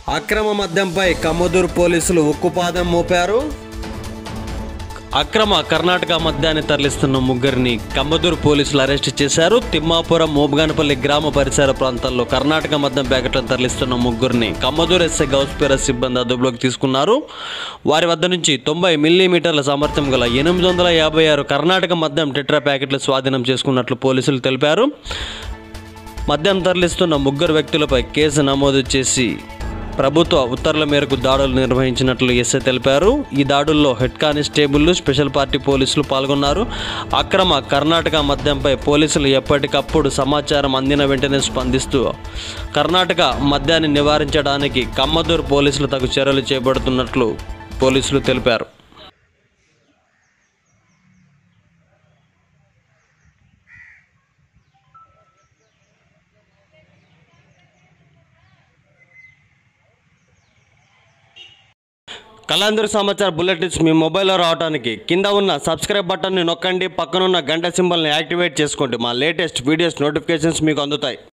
అక్రమ మద్యంపై కమ్మదూరు పోలీసులు ఉక్కుపాదం మోపారు అక్రమ కర్ణాటక మద్యాన్ని తరలిస్తున్న ముగ్గురిని కమ్మదూరు పోలీసులు అరెస్ట్ చేశారు తిమ్మాపురం మోబగానపల్లి గ్రామ పరిసర ప్రాంతాల్లో కర్ణాటక మద్యం ప్యాకెట్లను తరలిస్తున్న ముగ్గురిని కమ్మదూరు ఎస్ఐ గౌస్పేర సిబ్బంది అదుపులోకి తీసుకున్నారు వారి వద్ద నుంచి తొంభై మిల్లీమీటర్ల సామర్థ్యం గల ఎనిమిది వందల యాభై ఆరు కర్ణాటక మద్యం టెట్రా ప్యాకెట్లు స్వాధీనం చేసుకున్నట్లు పోలీసులు తెలిపారు మద్యం తరలిస్తున్న ముగ్గురు వ్యక్తులపై కేసు నమోదు చేసి ప్రభుత్వ ఉత్తర్వుల మేరకు దాడులు నిర్వహించినట్లు ఎస్ఐ తెలిపారు ఈ దాడుల్లో హెడ్ కానిస్టేబుల్ స్పెషల్ పార్టీ పోలీసులు పాల్గొన్నారు అక్రమ కర్ణాటక మద్యంపై పోలీసులు ఎప్పటికప్పుడు సమాచారం అందిన వెంటనే స్పందిస్తూ కర్ణాటక మద్యాన్ని నివారించడానికి కమ్మదూరు పోలీసులు తగు చర్యలు చేపడుతున్నట్లు పోలీసులు తెలిపారు కళాంధ్ర సమాచార బులెటిన్స్ మీ మొబైల్లో రావడానికి కింద ఉన్న సబ్స్క్రైబ్ బటన్ని నొక్కండి పక్కనున్న గంట సింబల్ని యాక్టివేట్ చేసుకోండి మా లేటెస్ట్ వీడియోస్ నోటిఫికేషన్స్ మీకు అందుతాయి